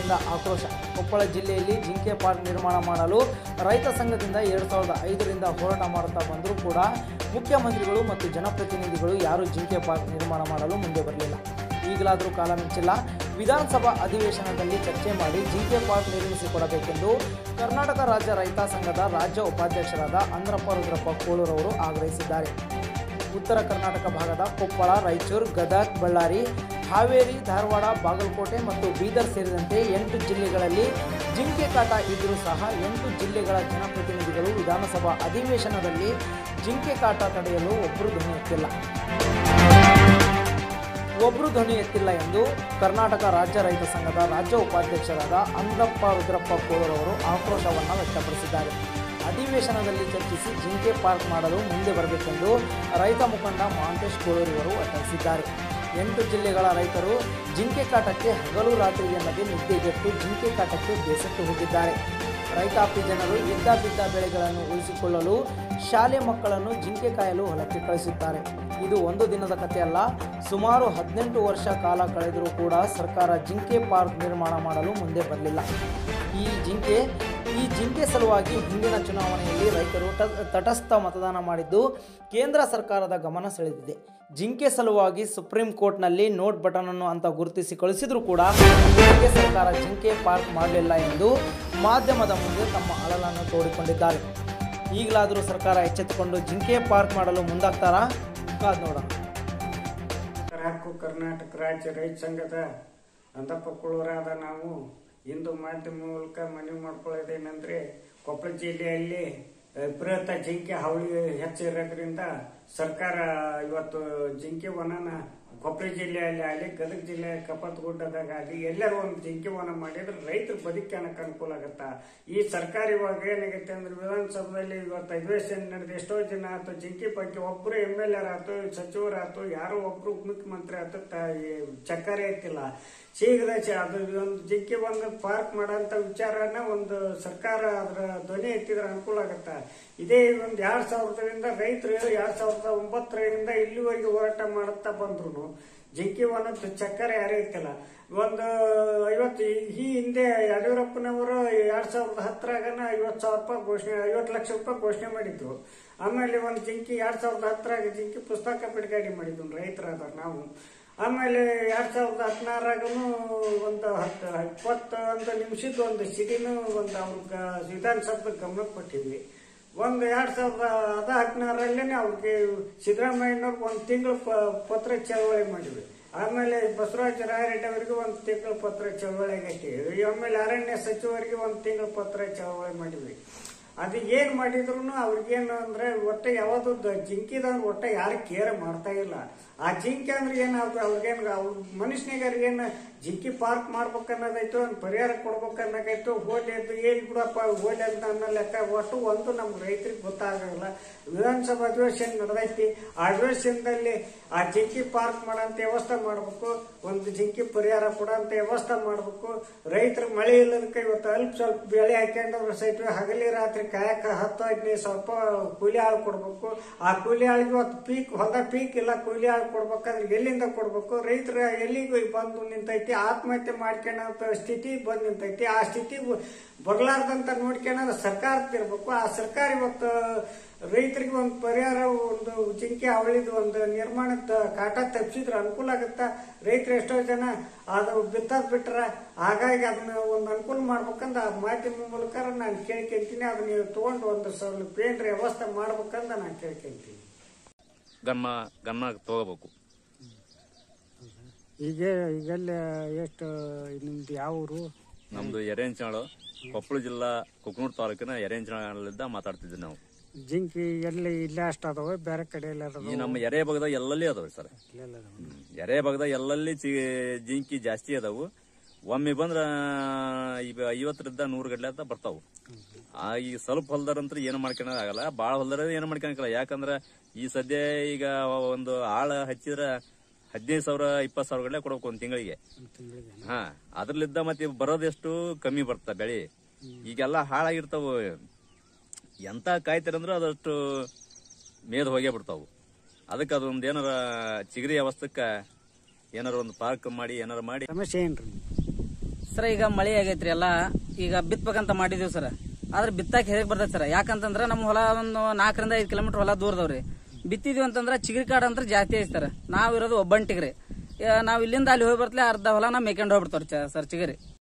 ರೈತರಿಂದ ಆಕ್ರೋಶ ಕೊಪ್ಪಳ ಜಿಲ್ಲೆಯಲ್ಲಿ ಜಿಂಕೆ ಪಾರ್ಕ್ ನಿರ್ಮಾಣ ಮಾಡಲು ರೈತ ಸಂಘದಿಂದ ಎರಡು ಸಾವಿರದ ಐದರಿಂದ ಹೋರಾಟ ಮಾಡುತ್ತಾ ಬಂದರೂ ಕೂಡ ಮುಖ್ಯಮಂತ್ರಿಗಳು ಮತ್ತು ಜನಪ್ರತಿನಿಧಿಗಳು ಯಾರೂ ಜಿಂಕೆ ಪಾರ್ಕ್ ನಿರ್ಮಾಣ ಮಾಡಲು ಮುಂದೆ ಬರಲಿಲ್ಲ ಈಗಲಾದರೂ ಕಾಲ ಮಿಂಚಿಲ್ಲ ವಿಧಾನಸಭಾ ಅಧಿವೇಶನದಲ್ಲಿ ಚರ್ಚೆ ಮಾಡಿ ಜಿಂಕೆ ಪಾರ್ಕ್ ನಿರ್ಮಿಸಿಕೊಡಬೇಕೆಂದು ಕರ್ನಾಟಕ ರಾಜ್ಯ ರೈತ ಸಂಘದ ರಾಜ್ಯ ಉಪಾಧ್ಯಕ್ಷರಾದ ಅಂದ್ರಪ್ಪ ರುದ್ರಪ್ಪ ಕೋಳೂರವರು ಆಗ್ರಹಿಸಿದ್ದಾರೆ ಉತ್ತರ ಕರ್ನಾಟಕ ಭಾಗದ ಕೊಪ್ಪಳ ರಾಯಚೂರು ಗದಗ್ ಬಳ್ಳಾರಿ ಹಾವೇರಿ ಧಾರವಾಡ ಬಾಗಲಕೋಟೆ ಮತ್ತು ಬೀದರ್ ಸೇರಿದಂತೆ ಎಂಟು ಜಿಲ್ಲೆಗಳಲ್ಲಿ ಜಿಂಕೆ ಕಾಟ ಇದ್ದರೂ ಸಹ ಎಂಟು ಜಿಲ್ಲೆಗಳ ಜನಪ್ರತಿನಿಧಿಗಳು ವಿಧಾನಸಭಾ ಅಧಿವೇಶನದಲ್ಲಿ ಜಿಂಕೆ ಕಾಟ ತಡೆಯಲು ಒಬ್ಬರು ಧ್ವನಿ ಎತ್ತಿಲ್ಲ ಒಬ್ಬರು ಧ್ವನಿ ಎತ್ತಿಲ್ಲ ಎಂದು ಕರ್ನಾಟಕ ರಾಜ್ಯ ರೈತ ಸಂಘದ ರಾಜ್ಯ ಉಪಾಧ್ಯಕ್ಷರಾದ ಅಂದ್ರಪ್ಪ ರುದ್ರಪ್ಪ ಕೋಳೂರವರು ಆಕ್ರೋಶವನ್ನು ವ್ಯಕ್ತಪಡಿಸಿದ್ದಾರೆ ಅಧಿವೇಶನದಲ್ಲಿ ಚರ್ಚಿಸಿ ಜಿಂಕೆ ಪಾರ್ಕ್ ಮಾಡಲು ಮುಂದೆ ಬರಬೇಕೆಂದು ರೈತ ಮುಖಂಡ ಮಹಾಂತೇಶ್ ಕೋಳೂರಿವರು ಒತ್ತಾಯಿಸಿದ್ದಾರೆ ಎಂಟು ಜಿಲ್ಲೆಗಳ ರೈತರು ಜಿಂಕೆ ಕಾಟಕ್ಕೆ ಹಗಲು ರಾತ್ರಿ ಎನ್ನದೆ ನಿದ್ದೆಗೆಟ್ಟು ಜಿಂಕೆ ಕಾಟಕ್ಕೆ ಬೇಸತ್ತು ಹೋಗಿದ್ದಾರೆ ರೈತಾಪಿ ಜನರು ಇದ್ದ ಬಿದ್ದ ಬೆಳೆಗಳನ್ನು ಉಳಿಸಿಕೊಳ್ಳಲು ಶಾಲೆ ಮಕ್ಕಳನ್ನು ಜಿಂಕೆ ಕಾಯಲು ಹೊಲಕ್ಕೆ ಕಳಿಸುತ್ತಾರೆ ಇದು ಒಂದು ದಿನದ ಕಥೆಯಲ್ಲ ಸುಮಾರು ಹದಿನೆಂಟು ವರ್ಷ ಕಾಲ ಕಳೆದರೂ ಕೂಡ ಸರ್ಕಾರ ಜಿಂಕೆ ಪಾರ್ಕ್ ನಿರ್ಮಾಣ ಮಾಡಲು ಮುಂದೆ ಬರಲಿಲ್ಲ ಈ ಜಿಂಕೆ ಈ ಜಿಂಕೆ ಸಲುವಾಗಿ ಹಿಂದಿನ ಚುನಾವಣೆಯಲ್ಲಿ ರೈತರು ಟ- ತಟಸ್ಥ ಮತದಾನ ಮಾಡಿದ್ದು ಕೇಂದ್ರ ಸರ್ಕಾರದ ಗಮನ ಸೆಳೆದಿದೆ ಜಿಂಕೆ ಸಲುವಾಗಿ ಸುಪ್ರೀಂ ಕೋರ್ಟ್ನಲ್ಲಿ ನೋಟ್ ಬಟನ್ ಅನ್ನು ಅಂತ ಗುರುತಿಸಿ ಕಳಿಸಿದರೂ ಕೂಡ ಇದುವರೆಗೆ ಸರ್ಕಾರ ಜಿಂಕೆ ಪಾರ್ಕ್ ಮಾಡಲಿಲ್ಲ ಎಂದು ಮಾಧ್ಯಮದ ಮುಂದೆ ತಮ್ಮ ಅಳಲನ್ನು ತೋಡಿಕೊಂಡಿದ್ದಾರೆ ಈಗಲಾದರೂ ಸರ್ಕಾರ ಎಚ್ಚೆತ್ತುಕೊಂಡು ಜಿಂಕೆ ಪಾರ್ಕ್ ಮಾಡಲು ಮುಂದಾಗ್ತಾರಾ ಕಾದ್ ನೋಡೋಣ ಹಕ್ಕು ಕರ್ನಾಟಕ ರಾಜ್ಯ ರೈತ ಸಂಘದ ಅಂದಪ್ಪ ಕುಳೂರಾದ ನಾವು ಇಂದು ಮಾಧ್ಯಮ ಮೂಲಕ ಮನವಿ ಮಾಡ್ಕೊಳ್ಳೋದೇನೆಂದ್ರೆ ಕೊಪ್ಪಳ ಜಿಲ್ಲೆಯಲ್ಲಿ ಅಹ್, ಬೃಹತ್ ಜಿಂಕೆ ಹಾವಳಿ ಹೆಚ್ಚಿರೋದ್ರಿಂದ ಸರ್ಕಾರ ಇವತ್ತು ಜಿಂಕೆ ವನನ ಕೊಪ್ಪಳ ಜಿಲ್ಲೆಯಲ್ಲಿ ಆಗಲಿ ಗದಗ ಜಿಲ್ಲೆ ಕಪ್ಪತ್ತಗುಡ್ಡದಾಗ ಆಗಲಿ ಎಲ್ಲರೂ ಒಂದು ಜಿಂಕೆ ವನ ಮಾಡಿದ್ರೆ ರೈತರ ಬದುಕಕ್ಕೆ ಅನುಕೂಲ ಆಗತ್ತ ಈ ಸರ್ಕಾರ ಇವಾಗ ಏನಾಗೈತೆ ಅಂದ್ರೆ ವಿಧಾನಸಭೆಯಲ್ಲಿ ಇವತ್ತು ಅಧಿವೇಶನ ನಡೆದು ಎಷ್ಟೋ ಜನ ಆಯ್ತು ಜಿಂಕೆ ಬಗ್ಗೆ ಒಬ್ರು ಎಮ್ ಎಲ್ ಎರ್ ಆಯ್ತು ಸಚಿವರಾಯ್ತು ಯಾರೋ ಒಬ್ರು ಮುಖ್ಯಮಂತ್ರಿ ಆಯ್ತು ತ- ಈ ಚಕ್ಕರೆ ಐತಿಲ್ಲ ಶೀಘ್ರ ಚ- ಅದು ಒಂದು ಜಿಂಕೆ ಒಂದು ಪಾರ್ಕ್ ಮಾಡೋಂಥ ವಿಚಾರನ ಒಂದು ಸರ್ಕಾರ ಅದರ ಧ್ವನಿ ಎತ್ತಿದ್ರೆ ಅನುಕೂಲ ಆಗತ್ತ ಇದೇ ಒಂದು ಎರಡ್ ಸಾವಿರದಿಂದ ರೈತರು ಎರಡ್ ಸಾವಿರದ ಒಂಬತ್ತರಿಂದ ಇಲ್ಲಿವರೆಗೆ ಹೋರಾಟ ಮಾಡುತ್ತಾ ಬಂದ್ರು ಜಿಂಕಿ ಒಂದೊಂದು ಚಕ್ಕರ ಯಾರೇ ಇತ್ತಿಲ್ಲ ಒಂದು ಐವತ್ತು ಈ ಹಿಂದೆ ಯಡಿಯೂರಪ್ಪನವರು ಎರಡ್ ಸಾವಿರದ ಹತ್ತರಾಗನ ಐವತ್ತು ಸಾವಿರ ರೂಪಾಯಿ ಘೋಷಣೆ ಐವತ್ತು ಲಕ್ಷ ರೂಪಾಯಿ ಘೋಷಣೆ ಮಾಡಿದ್ರು ಆಮೇಲೆ ಒಂದು ಜಿಂಕಿ ಎರಡ್ ಸಾವಿರದ ಹತ್ತರಾಗ ಜಿಂಕಿ ಪುಸ್ತಕ ಬಿಡುಗಡೆ ಮಾಡಿದ್ವು ರೈತರಾದ ನಾವು ಆಮೇಲೆ ಎರಡ್ ಸಾವಿರದ ಹದಿನಾರಾಗನು ಒಂದು ಹತ್ತು ಇಪ್ಪತ್ತು ಒಂದು ನಿಮಿಷದ ಒಂದು ಸಿಟಿನೂ ಒಂದು ಅವ್ರಿಗೆ ವಿಧಾನಸಭೆ ಗಮನಕ್ಕೆ ಕೊಟ್ಟಿದ್ವಿ ಒಂದು ಎರಡ್ ಸಾವಿರದ ಅದ ಹದಿನಾರಲ್ಲೇ ಅವ್ರಿಗೆ ಸಿದ್ದರಾಮಯ್ಯನವ್ರಿಗೆ ಒಂದು ತಿಂಗಳು ಪತ್ರ ಚಳವಳಿ ಮಾಡಿದ್ವಿ ಆಮೇಲೆ ಬಸವರಾಜ ರಾಯರೆಡ್ಡಿ ಅವರಿಗೆ ಒಂದು ತಿಂಗಳು ಪತ್ರ ಚಳವಳಿ ಆಗೈತಿ ಆಮೇಲೆ ಅರಣ್ಯ ಸಚಿವರಿಗೆ ಒಂದು ತಿಂಗಳು ಪತ್ರ ಚಳವಳಿ ಮಾಡಿದ್ವಿ ಅದು ಏನ್ ಮಾಡಿದ್ರು ಅವ್ರಿಗೇನು ಅಂದ್ರೆ ಒಟ್ಟ ಯಾವ್ದು ಜಿಂಕಿದ ಒಟ್ಟ ಯಾರು ಕೇರ್ ಮಾಡ್ತಾ ಇಲ್ಲ ಆ ಜಿಂಕೆ ಅಂದ್ರೆ ಏನಾದ್ರು ಅವ್ರಿಗೇನು ಅವ್ರ ಮನುಷ್ಯನಿಗರಿಗೇನು ಜಿಂಕಿ ಪಾರ್ಕ್ ಮಾಡ್ಬೇಕನ್ನೋದೈತು ಒಂದು ಪರಿಹಾರ ಕೊಡ್ಬೇಕನ್ನೋದೈತು ಹೋಲಿ ಅದು ಏನ್ ಬಿಡಪ್ಪ ಹೋಲಿ ಅಂತ ಅನ್ನೋ ಲೆಕ್ಕ ಒಟ್ಟು ಒಂದು ನಮ್ ರೈತರಿಗೆ ಗೊತ್ತಾಗಲ್ಲ ವಿಧಾನಸಭಾ ಅಧಿವೇಶನ ನಡೆದೈತಿ ಆ ಅಧಿವೇಶನದಲ್ಲಿ ಆ ಜಿಂಕಿ ಪಾರ್ಕ್ ಮಾಡೋಂತ ವ್ಯವಸ್ಥೆ ಮಾಡ್ಬೇಕು ಒಂದು ಜಿಂಕಿ ಪರಿಹಾರ ಕೊಡೋಂತ ವ್ಯವಸ್ಥೆ ಮಾಡ್ಬೇಕು ರೈತರು ಮಳೆ ಇಲ್ಲದಕ್ಕೆ ಇವತ್ತು ಅಲ್ಪ ಸ್ವಲ್ಪ ಬೆಳೆ ಹಾಕೊಂಡ್ರೆ ಸಹಿತ ಹಗಲಿ ರಾತ್ರಿ ಕಾಯಕ ಹತ್ತು ಹದಿನೈದು ಸ್ವಲ್ಪ ಕೂಲಿ ಆಳು ಕೊಡ್ಬೇಕು ಆ ಕೂಲಿ ಆಳಿಗೆ ಇವತ್ತು ಪೀಕ್ ಹೊಲದಾಗ ಪೀಕ್ ಇಲ್ಲ ಕೂಲಿ ಆಳು ಕೊಡ್ಬೇಕಂದ್ರೆ ಎಲ್ಲಿಂದ ಕೊಡ್ಬೇಕು ರೈತರ ಎಲ್ಲಿಗೂ ಬಂದು ನಿಂತೈತಿ ಆತ್ಮಹತ್ಯೆ ಮಾಡ್ಕೊಳ್ಳೋ ಸ್ಥಿತಿ ಬಂದು ನಿಂತೈತಿ ಆ ಸ್ಥಿತಿ ಬರ್ಲಾರ್ದಂತ ನೋಡ್ಕೊಳ್ಳೋದು ಸರ್ಕಾರದಿರ್ಬೇಕು ಆ ಸರ್ಕಾರ ಇವತ್ತು ರೈತರಿಗೆ ಒಂದು ಪರಿಹಾರ ಒಂದು ಜಿಂಕೆ ಅವಳಿದ ಒಂದು ನಿರ್ಮಾಣದ ಕಾಟ ತಪ್ಪಿಸಿದ್ರೆ ಅನುಕೂಲ ಆಗುತ್ತ ರೈತರು ಎಷ್ಟೋ ಜನ ಅದು ಬಿತ್ತದ್ ಬಿಟ್ರ ಹಾಗಾಗಿ ಅದನ್ನ ಒಂದು ಅನುಕೂಲ ಮಾಡ್ಬೇಕಂದ ಆ ಮಾಧ್ಯಮ ಮೂಲಕ ನಾನು ಕೇಳ್ಕೊಂತೀನಿ ಅದನ್ನ ನೀವು ತಗೊಂಡು ಒಂದು ಸ್ವಲ್ಪ ಏನ್ರ ವ್ಯವಸ್ಥೆ ಮಾಡ್ಬೇಕಂದ ನಾನು ಕೇಳ್ಕೊಂತೀನಿ ಗಮನ ಗಮನ ತಗೋಬೇಕು ಈಗ ಈಗೆಲ್ಲ ಎಷ್ಟು ನಿಮ್ದು ಯಾವ ಊರು ನಮ್ದು ಎರೆಂಚಾಳು ಕೊಪ್ಪಳ ಜಿಲ್ಲಾ ಕುಕ್ನೂರ್ ತಾಲೂಕಿನ ಎರೆಂಚಾಳಲ್ಲಿದ್ದ ಮಾತಾಡ್ತಿದ್ವಿ ನಾವು ಜಿಂಕಿ ಎಲ್ಲಿ ಇಲ್ಲೇ ಅಷ್ಟು ಅದಾವ ಬೇರೆ ಕಡೆ ಎಲ್ಲ ಈ ನಮ್ಮ ಎರೆ ಭಾಗದ ಎಲ್ಲಲ್ಲಿ ಅದಾವ ಸರ್ ಎರೆ ಭಾಗದ ಎಲ್ಲಲ್ಲಿ ಚಿ- ಜಿಂಕಿ ಜಾಸ್ತಿ ಅದಾವು ಒಮ್ಮೆ ಬಂದ್ರ ಈಗ ಐವತ್ತರಿಂದ ನೂರು ಗಡ್ಲೆ ಅಂತ ಬರ್ತಾವು ಆ ಈ ಸ್ವಲ್ಪ ಹೊಲ್ದಾರಂತ್ರ ಏನು ಮಾಡ್ಕೊಳಕ್ ಆಗಲ್ಲ ಬಾಳ ಹೊಲ್ದಾರ ಏನು ಮಾಡ್ಕೊಳಕಲ್ಲ ಯಾಕಂದ್ರ ಈ ಸದ್ಯ ಈಗ ಒಂದು ಆಳ ಹಚ್ಚಿದ್ರ ಹದಿನೈದು ಸಾವಿರ ಇಪ್ಪತ್ತು ಸಾವಿರ ಗಡ್ಲೆ ಕೊಡ್ಬೇಕು ಒಂದ್ ತಿಂಗಳಿಗೆ ಹಾ ಅದ್ರಲ್ಲಿದ್ದ ಮತ್ತೆ ಬರೋದೆಷ್ಟು ಕಮ್ಮಿ ಬರ್ತ ಬೆಳಿ ಈಗೆಲ್ಲ ಹಾಳಾಗಿರ್ತಾವ ಎಂತ ಕಾಯ್ತಾರಂದ್ರ ಅದಷ್ಟು ಮೇದ್ ಹೋಗೇ ಬಿಡ್ತಾವು ಅದಕ್ಕೆ ಅದೊಂದು ಏನಾರ ಚಿಗರಿ ಅವಸ್ಥಕ್ಕ ಏನಾರ ಒಂದು ಪಾರ್ಕ್ ಮಾಡಿ ಏನಾರ ಮಾಡಿ ಸಮಸ್ಯೆ ಏನ್ರಿ ಸರ್ ಈಗ ಮಳೆ ಆಗೈತ್ರಿ ಎಲ್ಲ ಈಗ ಬಿತ್ಬೇಕಂತ ಮಾಡಿದೀವಿ ಸರ್ ಆದ್ರೆ ಬಿತ್ತಾಕ ಹೇಗೆ ಬರ್ತೈತೆ ಸರ್ ಯಾಕಂತಂದ್ರೆ ನಮ್ಮ ಹೊಲ ಒಂದು ನಾಲ್ಕರಿಂದ ಐದು ಕಿಲೋಮೀಟರ್ ಹೊಲ ದೂರದವ್ರಿ ಬಿತ್ತಿದ್ವಿ ಅಂತಂದ್ರೆ ಚಿಗರಿ ಕಾಡು ಅಂತ ಜಾಸ್ತಿ ಐತಿ ಸರ್ ನಾವ್ ಇರೋದು ಒಬ್ಬಂಟಿಗ್ರಿ ನಾವು ಇಲ್ಲಿಂದ ಅಲ್ಲಿ ಹೋಗಿ ಬರ್ತಲೆ ಅರ್ಧ ಹೊಲ ನಾವು ಮೇಯ್ಕೊಂಡು ಹೋಗ್ಬಿಡ್ತಾವ್ರಿ ಸರ್ ಚಿಗರಿ